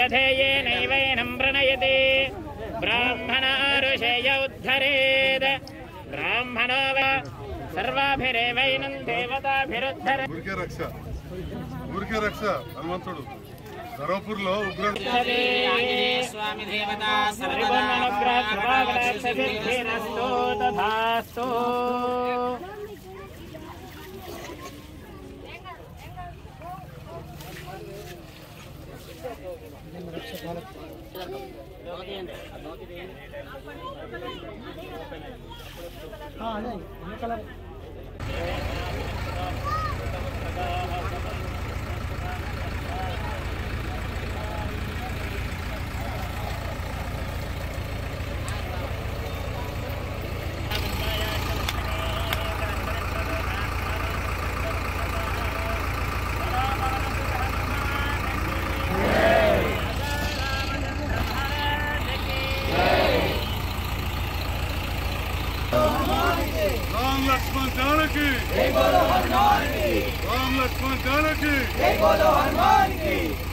यथेयेनैवैनं प्रणयति ब्राह्मण ऋषेय उद्धरेत् ब्राह्मणो वा सर्वाभिरेवैनं देवताभिरुद्धर ఊరికే రక్ష ఊరికే రక్ష హనుమంతుడు ధర్మపూర్ లో ఉగ్రుడు స్వామి దేవతా త్రిగుణనుగ్రహకృపాకటాక్షసిద్ధిరస్తు తథాస్తు రామ్ లక్ష్మణ్ జానకి రామ్ లక్ష్మణ్ జానకి